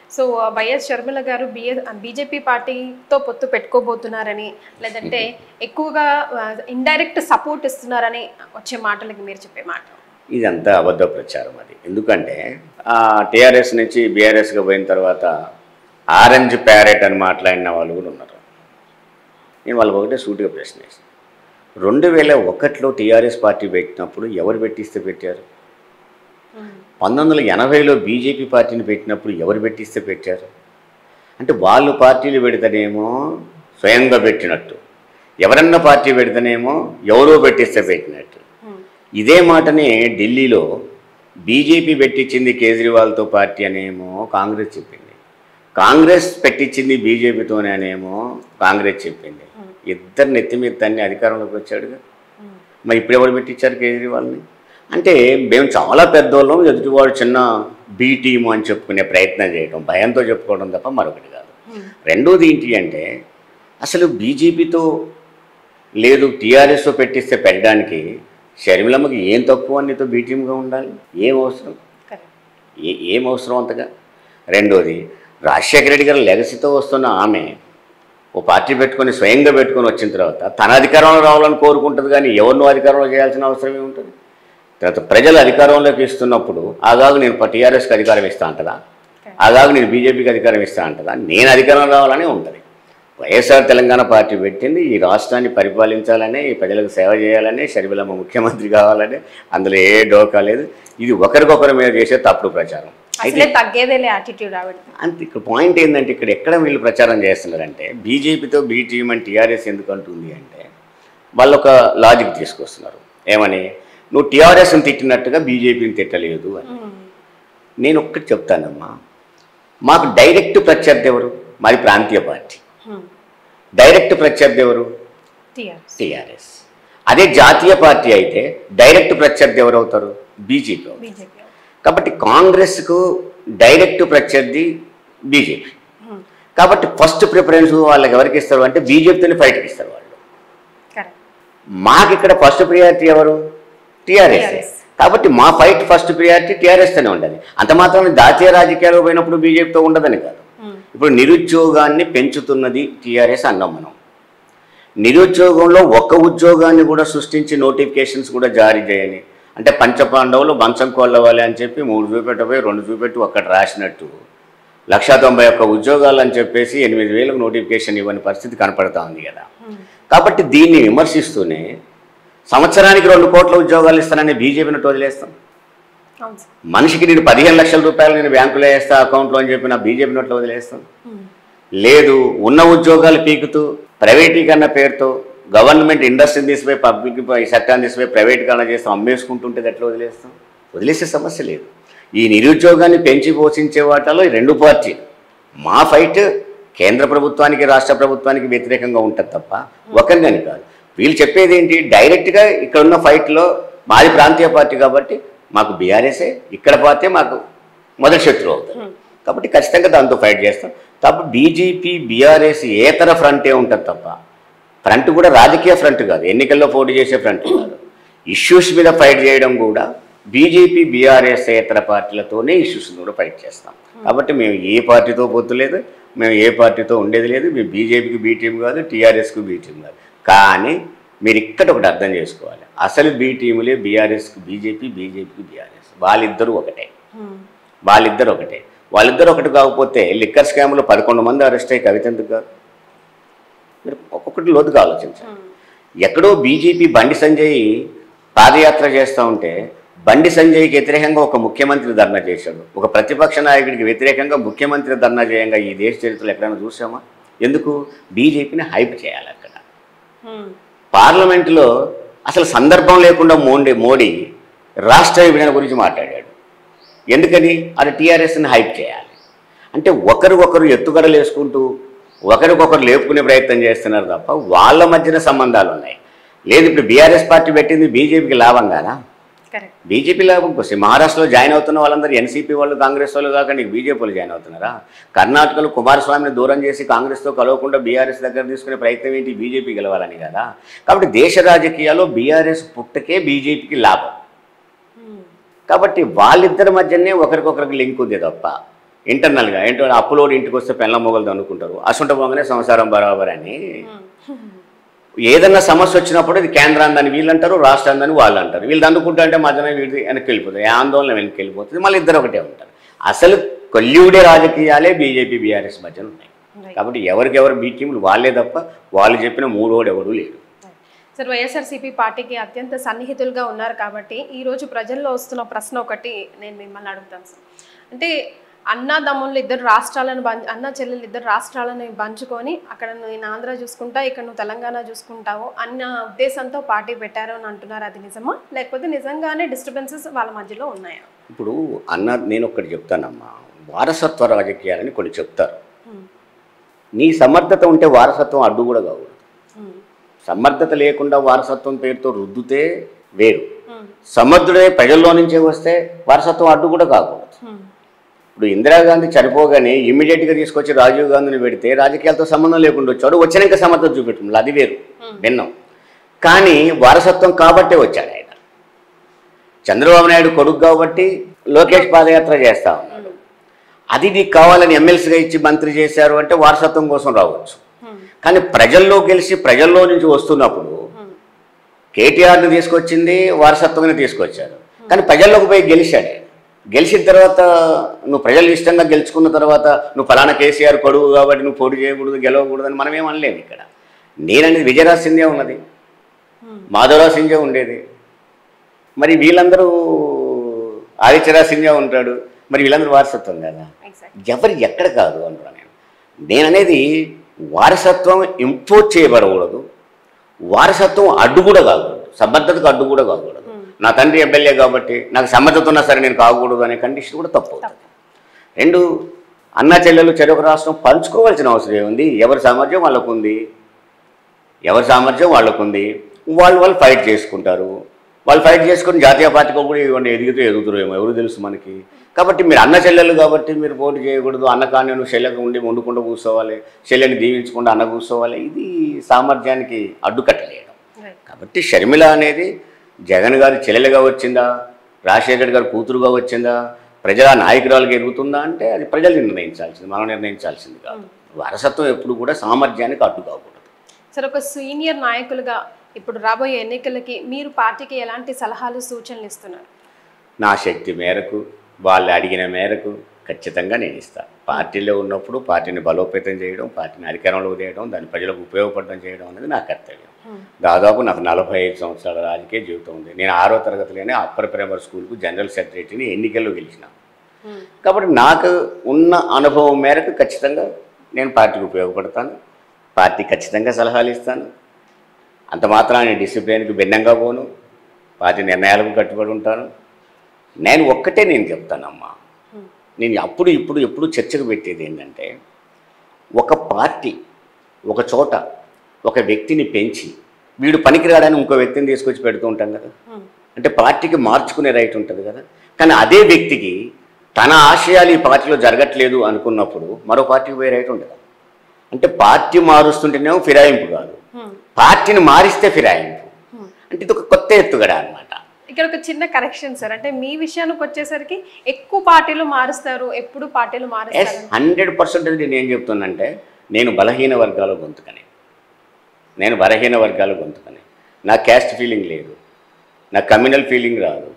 So ఆ, YS Sharmila గారు BA BJP పార్టీతో పొత్తు పెట్టుకోబోతున్నారని లేదంటే ఎక్కువగా ఇండైరెక్ట్ సపోర్ట్ ఇస్తున్నారని వచ్చే మాటలకి మీరు చెప్పే మాట ఇదంతా అబద్ధ ప్రచారం అది ఎందుకంటే టీఆర్ఎస్ నుంచి బీఆర్ఎస్గా పోయిన తర్వాత ఆరెంజ్ ప్యారెట్ అని మాట్లాడిన వాళ్ళు కూడా ఉన్నారు నేను వాళ్ళకి ఒకటే సూటిగా ప్రశ్న వేసాను రెండు వేల ఒకటిలో టీఆర్ఎస్ పార్టీ పెట్టినప్పుడు ఎవరు పెట్టిస్తే పెట్టారు పంతొమ్మిది వందల ఎనభైలో బీజేపీ పార్టీని పెట్టినప్పుడు ఎవరు పెట్టిస్తే పెట్టారు అంటే వాళ్ళు పార్టీలు పెడితేనేమో స్వయంగా పెట్టినట్టు ఎవరన్నా పార్టీ పెడితేనేమో ఎవరో పెట్టిస్తే పెట్టినట్టు ఇదే మాటనే ఢిల్లీలో బీజేపీ పెట్టించింది కేజ్రీవాల్తో పార్టీ అనేమో కాంగ్రెస్ చెప్పింది కాంగ్రెస్ పెట్టించింది బీజేపీతోనే అనేమో కాంగ్రెస్ చెప్పింది ఇద్దరు నెత్తి మీద తన్ని అధికారంలోకి వచ్చాడుగా మరి ఇప్పుడు ఎవరు పెట్టించారు కేజ్రీవాల్ని అంటే మేము చాలా పెద్దోళ్ళం ఎదుటివాడు చిన్న బీ టీము అని చెప్పుకునే ప్రయత్నం చేయడం భయంతో చెప్పుకోవడం తప్ప మరొకటి కాదు రెండోది ఏంటి అంటే అసలు బీజేపీతో లేదు టీఆర్ఎస్తో పెట్టిస్తే పెట్టడానికి షర్మిలమ్మకి ఏం తక్కువ నీతో బీ టీమ్గా ఉండాలి ఏం అవసరం కరెక్ట్ ఏ ఏం అవసరం అంతగా రెండోది రాజశేఖర రెడ్డి గారి లెగసీతో వస్తున్న ఆమె ఓ పార్టీ పెట్టుకొని స్వయంగా పెట్టుకొని వచ్చిన తర్వాత తన అధికారంలో రావాలని కోరుకుంటుంది కానీ ఎవరినో అధికారంలో చేయాల్సిన అవసరం ఏముంటుంది తర్వాత ప్రజలు అధికారంలోకి ఇస్తున్నప్పుడు ఆగాగు నేను టీఆర్ఎస్కి అధికారం ఇస్తా అంటదా ఆగాగు నేను బీజేపీకి అధికారం ఇస్తా అంటదా నేను అధికారం రావాలని ఉంటుంది వైఎస్ఆర్ తెలంగాణ పార్టీ పెట్టింది ఈ రాష్ట్రాన్ని పరిపాలించాలని ఈ ప్రజలకు సేవ చేయాలని షర్మిలమ్మ ముఖ్యమంత్రి కావాలని అందులో ఏ డోకా లేదు ఇది ఒకరికొకరి మీద చేసే తప్పుడు ప్రచారం అసలే తగ్గేదేలే యాటిట్యూడ్ ఆవిడ అంతే ఇక్కడ పాయింట్ ఏంటంటే ఇక్కడ ఎక్కడ వీళ్ళు ప్రచారం చేస్తున్నారంటే బీజేపీతో బీ టీం అని టీఆర్ఎస్ ఎందుకు అంటుంది అంటే వాళ్ళు ఒక లాజిక్ తీసుకొస్తున్నారు ఏమని నువ్వు టీఆర్ఎస్ని తిట్టినట్టుగా బీజేపీని తిట్టలేదు అని నేను ఒక్కటి చెప్తానమ్మా మాకు డైరెక్ట్ ప్రత్యర్థి ఎవరు మాది ప్రాంతీయ పార్టీ డైరెక్ట్ ప్రత్యర్థి ఎవరు టీఆర్ఎస్ టీఆర్ఎస్ అదే జాతీయ పార్టీ అయితే డైరెక్ట్ ప్రత్యర్థి ఎవరు అవుతారు బీజేపీ అవుతారు. బీజేపీ కాబట్టి కాంగ్రెస్కు డైరెక్ట్ ప్రత్యర్థి బీజేపీ కాబట్టి ఫస్ట్ ప్రిఫరెన్స్ వాళ్ళకి ఎవరికి ఇస్తారు అంటే బీజేపీతోనే ఫైట్కి ఇస్తారు వాళ్ళు కరెక్ట్ మాకు ఇక్కడ ఫస్ట్ ప్రియారిటీ ఎవరు టీఆర్ఎస్ TRS. కాబట్టి మా ఫైట్ ఫస్ట్ ప్రియారిటీ టీఆర్ఎస్తోనే ఉండాలి అంత మాత్రమే జాతీయ రాజకీయాలు పోయినప్పుడు బీజేపీతో ఉండదని కాదు ఇప్పుడు నిరుద్యోగాన్ని పెంచుతున్నది టీఆర్ఎస్ అన్నాం మనం నిరుద్యోగంలో ఒక్క ఉద్యోగాన్ని కూడా సృష్టించి నోటిఫికేషన్స్ కూడా జారీ చేయని అంటే పంచపాండవులు మంచం కొల్లవాలి అని చెప్పి మూడు చూపెట్టబోయి రెండు చూపెట్టి ఒక్కటి రాసినట్టు లక్షా తొంభై ఒక్క ఉద్యోగాలు అని చెప్పేసి ఎనిమిది వేలకు నోటిఫికేషన్ ఇవ్వని పరిస్థితి కనపడతా ఉంది కదా కాబట్టి దీన్ని విమర్శిస్తూనే సంవత్సరానికి రెండు కోట్ల ఉద్యోగాలు ఇస్తానని బీజేపీని వదిలేస్తాం అవును సార్ మనిషికి నేను పదిహేను లక్షల రూపాయలు నేను బ్యాంకులో వేస్తా అకౌంట్లో అని చెప్పి నా బీజేపీ నోట్లో వదిలేస్తాను లేదు ఉన్న ఉద్యోగాలు పీకుతూ ప్రైవేటీకరణ పేరుతో గవర్నమెంట్ ఇండస్ట్రీని తీసిపోయి పబ్లిక్ సెక్టార్ని తీసిపోయి ప్రైవేటీకరణ చేస్తాం అమ్మేసుకుంటుంటే ఎట్లా వదిలేస్తాం వదిలేసే సమస్య లేదు ఈ నిరుద్యోగాన్ని పెంచి పోషించే వాటిలో ఈ రెండు పార్టీలు మా ఫైట్ కేంద్ర ప్రభుత్వానికి రాష్ట్ర ప్రభుత్వానికి వ్యతిరేకంగా ఉంటుంది తప్ప ఒకరిని కాదు వీళ్ళు చెప్పేది ఏంటి డైరెక్ట్గా ఇక్కడ ఉన్న ఫైట్లో మాది ప్రాంతీయ పార్టీ కాబట్టి మాకు బీఆర్ఎస్ఏ ఇక్కడ పార్టీ మాకు మొదటి శత్రువు అవుతుంది కాబట్టి ఖచ్చితంగా దాంతో ఫైట్ చేస్తాం తప్ప బీజేపీ బీఆర్ఎస్ ఏతర ఫ్రంటే ఉంటుంది తప్ప ఫ్రంట్ కూడా రాజకీయ ఫ్రంట్ కాదు ఎన్నికల్లో పోటీ చేసే ఫ్రంట్ కాదు ఇష్యూస్ మీద ఫైట్ చేయడం కూడా బీజేపీ బీఆర్ఎస్ ఇతర పార్టీలతోనే ఇష్యూస్ కూడా ఫైట్ చేస్తాం కాబట్టి మేము ఏ పార్టీతో పొత్తు లేదు మేము ఏ పార్టీతో ఉండేది లేదు మేము బీజేపీకి బీ టీం కాదు టీఆర్ఎస్కి బీ టీం కాదు కానీ మీరు ఇక్కడ ఒకటి అర్థం చేసుకోవాలి అసలు బీ టీములే బీఆర్ఎస్కి బీజేపీ బీజేపీకి బీఆర్ఎస్ వాళ్ళిద్దరూ ఒకటే వాళ్ళిద్దరు ఒకటే వాళ్ళిద్దరు ఒకటి కాకపోతే లిక్కర్ స్కామ్లో పదకొండు మంది అరెస్ట్ అయ్యి కవిత ఎందుకు కాదు మీరు ఒక్కొక్కటి లోతుగా ఆలోచించండి ఎక్కడో బీజేపీ బండి సంజయ్ పాదయాత్ర చేస్తూ ఉంటే బండి సంజయ్కి వ్యతిరేకంగా ఒక ముఖ్యమంత్రి ధర్నా చేశాడు ఒక ప్రతిపక్ష నాయకుడికి వ్యతిరేకంగా ముఖ్యమంత్రి ధర్నా చేయంగా ఈ దేశ చరిత్రలో ఎక్కడైనా చూసామా ఎందుకు బీజేపీని హైప్ చేయాలి అక్కడ పార్లమెంటులో అసలు సందర్భం లేకుండా మోండి మోడీ రాష్ట్ర విభజన గురించి మాట్లాడాడు ఎందుకని అది టీఆర్ఎస్ని హైప్ చేయాలి అంటే ఒకరు ఒకరు ఎత్తుగడలు వేసుకుంటూ ఒకరికొకరు లేపుకునే ప్రయత్నం చేస్తున్నారు తప్ప వాళ్ళ మధ్యన సంబంధాలు ఉన్నాయి లేదు ఇప్పుడు బీఆర్ఎస్ పార్టీ పెట్టింది బీజేపీకి లాభం కాదా కరెక్ట్ బీజేపీ లాభం కోసం మహారాష్ట్రలో జాయిన్ అవుతున్న వాళ్ళందరూ ఎన్సీపీ వాళ్ళు కాంగ్రెస్ వాళ్ళు కాక నీకు బీజేపీ వాళ్ళు జాయిన్ అవుతున్నారా కర్ణాటకలో కుమారస్వామిని దూరం చేసి కాంగ్రెస్తో కలవకుండా బీఆర్ఎస్ దగ్గర తీసుకునే ప్రయత్నం ఏంటి బీజేపీ గెలవాలని కదా కాబట్టి దేశ రాజకీయాల్లో బీఆర్ఎస్ పుట్టకే బీజేపీకి లాభం కాబట్టి వాళ్ళిద్దరి మధ్యనే ఒకరికొకరికి లింక్ ఉంది తప్ప ఇంటర్నల్గా ఏంటో అప్పులోడు ఇంటికి వస్తే పెళ్ళ మొగలు అనుకుంటారు అసంట పోగానే సంసారం బరాబర్ అని ఏదన్నా సమస్య వచ్చినప్పుడు ఇది కేంద్రాన్ని దాన్ని వీళ్ళు అంటారు రాష్ట్రాన్ని వాళ్ళు అంటారు వీళ్ళు అందుకుంటా అంటే మధ్యన వీడి వెనక్కి వెళ్ళిపోతుంది ఏ ఆందోళన వెనక్కి వెళ్ళిపోతుంది మళ్ళీ ఇద్దరు ఒకటే ఉంటారు అసలు కొల్లివుడే రాజకీయాలే బీజేపీ బీఆర్ఎస్ మధ్యన ఉన్నాయి కాబట్టి ఎవరికెవరు బీ టీములు వాళ్ళే తప్ప వాళ్ళు చెప్పిన మూడోడు ఎవడు లేడు సార్ వైఎస్ఆర్సీపీ పార్టీకి అత్యంత సన్నిహితులుగా ఉన్నారు కాబట్టి ఈ రోజు ప్రజల్లో వస్తున్న ప్రశ్న ఒకటి నేను మిమ్మల్ని అడుగుతాను సార్ అంటే అన్నదమ్ముళ్ళు ఇద్దరు రాష్ట్రాలను బంచ్ అన్న చెల్లెలు ఇద్దరు రాష్ట్రాలను పంచుకొని అక్కడ నేను ఆంధ్ర చూసుకుంటా ఇక్కడ నువ్వు తెలంగాణ చూసుకుంటావు అన్న ఉద్దేశంతో పార్టీ పెట్టారు అని అంటున్నారు అది నిజమా లేకపోతే నిజంగానే డిస్టర్బెన్సెస్ వాళ్ళ మధ్యలో ఉన్నాయా ఇప్పుడు అన్న నేను ఒక్కటి చెప్తానమ్మా వారసత్వ రాజకీయాలని కొన్ని చెప్తారు హ్మ్. నీ సమర్థత ఉంటే వారసత్వం అడ్డు కూడా కాకూడదు హ్మ్. సమర్థత లేకుండా వారసత్వం పేరుతో రుద్దుతే వేరు హ్మ్. సమర్థుడే ప్రజల్లో నుంచే వస్తే వారసత్వం అడ్డు కూడా కాకూడదు హ్మ్. ఇప్పుడు ఇందిరాగాంధీ చనిపోగానే ఇమీడియట్గా తీసుకొచ్చి రాజీవ్ గాంధీని పెడితే రాజకీయాలతో సంబంధం లేకుండా వచ్చాడు వచ్చినాక సమర్థత చూపెట్టు అది వేరు భిన్నం కానీ వారసత్వం కాబట్టే వచ్చాడు ఆయన చంద్రబాబు నాయుడు కొడుకు కాబట్టి లోకేష్ పాదయాత్ర చేస్తా ఉన్నాడు అది నీకు కావాలని ఎమ్మెల్సీగా ఇచ్చి మంత్రి చేశారు అంటే వారసత్వం కోసం రావచ్చు హ్మ్. కానీ ప్రజల్లో గెలిచి ప్రజల్లో నుంచి వస్తున్నప్పుడు హ్మ్. కేటీఆర్ని తీసుకొచ్చింది వారసత్వంగా తీసుకొచ్చారు కానీ ప్రజల్లోకి పోయి గెలిచాడు ఆయన. గెలిచిన తర్వాత నువ్వు ప్రజలు ఇష్టంగా గెలుచుకున్న తర్వాత నువ్వు ఫలానా కేసీఆర్ కొడుకు కాబట్టి నువ్వు పోటీ చేయకూడదు గెలవకూడదు అని మనం ఏమనలేము ఇక్కడ నేననేది విజయరాజ్ సింధే ఉన్నది హ్మ్. మాధవరావు సింధే ఉండేది మరి వీళ్ళందరూ ఆదిత్యరాజ్ సింధే ఉంటాడు మరి వీళ్ళందరూ వారసత్వం కదా ఎగ్జాక్ట్ ఎవరు ఎక్కడ కాదు అంటున్నా నేను నేననేది వారసత్వం ఇంపోజ్ చేయబడకూడదు వారసత్వం అడ్డు కూడా కాకూడదు సమర్థతకు అడ్డు కూడా కాకూడదు నా తండ్రి ఎమ్మెల్యే కాబట్టి నాకు సమర్థత ఉన్నా సరే నేను కాకూడదు అనే కండిషన్ కూడా తప్పు అవుతుంది రెండు అన్న చెల్లెలు చెరొక రాష్ట్రం పంచుకోవాల్సిన అవసరం ఏముంది ఎవరి సామర్థ్యం వాళ్ళకు ఉంది ఎవరి సామర్థ్యం వాళ్ళకు ఉంది వాళ్ళు వాళ్ళు ఫైట్ చేసుకుంటారు వాళ్ళు ఫైట్ చేసుకుని జాతీయ పార్టీకి కూడా ఇవ్వండి ఎదుగుతూ ఎదుగుతారు ఏమో ఎవరు తెలుసు మనకి కాబట్టి మీరు అన్న చెల్లెలు కాబట్టి మీరు పోటీ చేయకూడదు అన్న కానీ నువ్వు చెల్లెకు ఉండి వండుకుంటూ కూర్చోవాలి చెల్లెని దీవించకుండా అన్న కూర్చోవాలి ఇది సామర్థ్యానికి అడ్డుకట్టలేయడం రైట్ కాబట్టి షర్మిల అనేది జగన్ గారి చెల్లెలుగా వచ్చిందా రాజశేఖర్ గారి కూతురుగా వచ్చిందా ప్రజల నాయకురాలుగా ఎదుగుతుందా అంటే అది ప్రజలు నిర్ణయించాల్సింది మనం నిర్ణయించాల్సింది కాదు వారసత్వం ఎప్పుడు కూడా సామర్థ్యానికి అడ్డు కాకూడదు సార్ ఒక సీనియర్ నాయకులుగా ఇప్పుడు రాబోయే ఎన్నికలకి మీరు పార్టీకి ఎలాంటి సలహాలు సూచనలు ఇస్తున్నారు నా శక్తి మేరకు వాళ్ళు అడిగిన మేరకు ఖచ్చితంగా నేను ఇస్తాను పార్టీలో ఉన్నప్పుడు పార్టీని బలోపేతం చేయడం పార్టీని అధికారంలో చేయడం దాన్ని ప్రజలకు ఉపయోగపడడం చేయడం అనేది నా కర్తవ్యం దాదాపు నాకు నలభై ఐదు సంవత్సరాల రాజకీయ జీవితం ఉంది నేను ఆరో తరగతిలోనే అప్పర్ ప్రైమరీ స్కూల్కు జనరల్ సెక్రటరీని ఎన్నికల్లో గెలిచిన కాబట్టి నాకు ఉన్న అనుభవం మేరకు ఖచ్చితంగా నేను పార్టీకి ఉపయోగపడతాను పార్టీ ఖచ్చితంగా సలహాలు ఇస్తాను అంత మాత్రాన నేను డిసిప్లిన్కి భిన్నంగా పోను పార్టీ నిర్ణయాలకు కట్టుబడి ఉంటాను నేను ఒక్కటే నేను చెప్తానమ్మా నేను అప్పుడు ఇప్పుడు ఎప్పుడు చర్చకు పెట్టేది ఏంటంటే ఒక పార్టీ ఒక చోట ఒక వ్యక్తిని పెంచి వీడు పనికిరాడని ఇంకో వ్యక్తిని తీసుకొచ్చి పెడుతూ ఉంటాం కదా అంటే పార్టీకి మార్చుకునే రైట్ ఉంటుంది కదా కానీ అదే వ్యక్తికి తన ఆశయాలు ఈ పార్టీలో జరగట్లేదు అనుకున్నప్పుడు మరో పార్టీకి పోయే రైట్ ఉండదు అంటే పార్టీ మారుస్తుంటేనేమో ఫిరాయింపు కాదు పార్టీని మారిస్తే ఫిరాయింపు అంటే ఇది ఒక కొత్త ఎత్తుగడ అనమాట ఇక్కడ ఒక చిన్న కరెక్షన్ సార్ అంటే మీ విషయానికి వచ్చేసరికి ఎక్కువ పార్టీలు మారుస్తారు ఎప్పుడు పార్టీలు ఎస్ మారుస్తారు హండ్రెడ్ పర్సెంటేజ్ నేను ఏం చెప్తున్నానంటే నేను బలహీన వర్గాల గొంతుకని నేను బలహీన వర్గాల గొంతుకని నా క్యాస్ట్ ఫీలింగ్ లేదు నా కమ్యూనల్ ఫీలింగ్ రాదు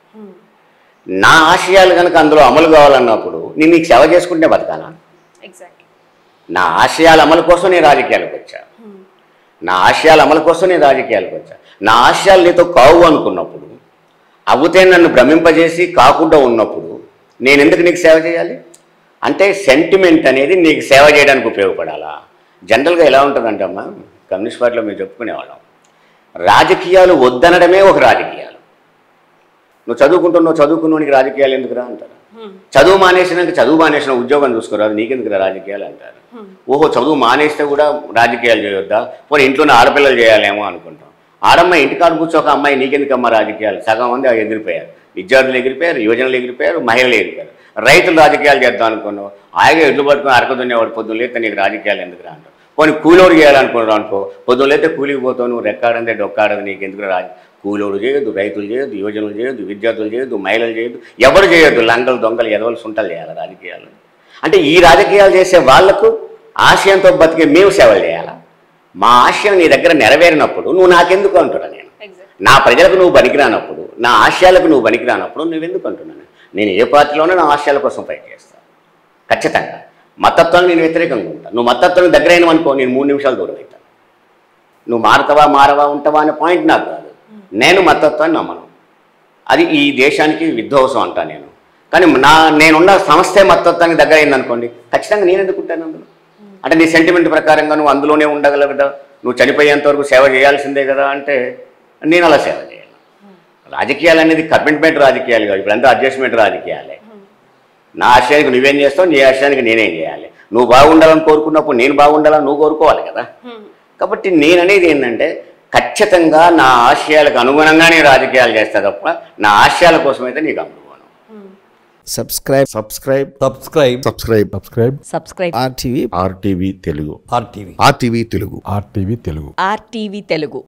నా ఆశయాలు కనుక అందులో అమలు కావాలన్నప్పుడు నేను నీకు సేవ చేసుకుంటే బతకాలా ఎగ్జాక్ట్ నా ఆశయాల అమలు కోసం నేను రాజకీయాలకు వచ్చా నా ఆశయాల అమలు కోసం నేను రాజకీయాలకు వచ్చా నా ఆశయాలు నీతో కావు అనుకున్నప్పుడు అవుతే నన్ను భ్రమింపజేసి కాకుండా ఉన్నప్పుడు నేను ఎందుకు నీకు సేవ చేయాలి అంటే సెంటిమెంట్ అనేది నీకు సేవ చేయడానికి ఉపయోగపడాలా జనరల్గా ఎలా ఉంటుందంటే అమ్మా కమ్యూనిస్ట్ పార్టీలో మేము చెప్పుకునేవాళ్ళం రాజకీయాలు వద్దనడమే ఒక రాజకీయాలు నువ్వు చదువుకుంటున్నావు చదువుకున్నోనికి రాజకీయాలు ఎందుకురా అంటారు చదువు మానేసినాక చదువు మానేసిన ఉద్యోగం చూసుకోరాదు నీకెందుకు రాజకీయాలు అంటారు ఓహో చదువు మానేస్తే కూడా రాజకీయాలు చేయొద్దా పోనీ ఇంట్లోనే ఆడపిల్లలు చేయాలేమో అనుకుంటాం ఆడమ్మాయి ఇంటికాడ కూర్చోక అమ్మాయి నీకెందుకమ్మా రాజకీయాలు సగం మంది ఎగిరిపోయారు విద్యార్థులు ఎగిరిపోయారు యువజనులు ఎగిరిపోయారు మహిళలు ఎగిరిపోయారు రైతులు రాజకీయాలు చేద్దాం అనుకున్నావు ఆగే ఎడ్లు పట్టుకుని అరక దున్నేవాడు పొద్దున్న లేతే నీకు రాజకీయాలు ఎందుకు అంటావు పోనీ కూలోడు చేయాలనుకున్నావు అనుకో పొద్దున్న లేతే కూలికి పోతావు నువ్వు రెక్కాడందే డొక్కాడదు నీకు ఎందుకు రాజ కూలోడు చేయొద్దు రైతులు చేయొద్దు యువజనులు చేయొద్దు విద్యార్థులు చేయొద్దు మహిళలు చేయొద్దు ఎవరు చేయొద్దు లంగలు దొంగలు ఎదవలు సుంటలు చేయాలి రాజకీయాలు అంటే ఈ రాజకీయాలు చేసే వాళ్లకు ఆశయంతో బతికే మేము సేవలు చేయాలా మా ఆశయం నీ దగ్గర నెరవేరినప్పుడు నువ్వు నాకెందుకు అంటున్నా నేను ఎగ్జాక్ట్ నా ప్రజలకు నువ్వు పనికిరానప్పుడు నా ఆశయాలకు నువ్వు పనికిరానప్పుడు నువ్వెందుకు అంటున్నాను నేను ఏ పార్టీలోనే నా ఆశయాల కోసం ఫైట్ చేస్తాను ఖచ్చితంగా మతత్వానికి నేను వ్యతిరేకంగా ఉంటాను నువ్వు మతత్వానికి దగ్గర అయినవనుకో నేను మూడు నిమిషాలు దూరం అవుతాను నువ్వు మారతావా మారవా ఉంటావా అనే పాయింట్ నాకు కాదు నేను మతత్వాన్ని నమ్మను అది ఈ దేశానికి విధ్వంసం అంటా నేను కానీ నా నేనున్న సంస్థే మతత్వానికి దగ్గర అయిందనుకోండి ఖచ్చితంగా నేను ఎందుకు ఉంటాను అందులో అంటే నీ సెంటిమెంట్ ప్రకారంగా నువ్వు అందులోనే ఉండగలవు కదా నువ్వు చనిపోయేంత వరకు సేవ చేయాల్సిందే కదా అంటే నేను అలా సేవ చేయాలి రాజకీయాలు అనేది కమిట్మెంట్ రాజకీయాలు కాదు ఇప్పుడంతా అడ్జస్ట్మెంట్ రాజకీయాలే నా ఆశయానికి నువ్వేం చేస్తావు నీ ఆశయానికి నేనేం చేయాలి నువ్వు బాగుండాలని కోరుకున్నప్పుడు నేను బాగుండాలని నువ్వు కోరుకోవాలి కదా కాబట్టి నేననేది ఏంటంటే ఖచ్చితంగా నా ఆశయాలకు అనుగుణంగానే రాజకీయాలు చేస్తా తప్ప నా ఆశయాల కోసమైతే నీకు అమ్ముకోను subscribe subscribe subscribe subscribe subscribe subscribe RTV RTV Telugu RTV RTV Telugu RTV Telugu RTV Telugu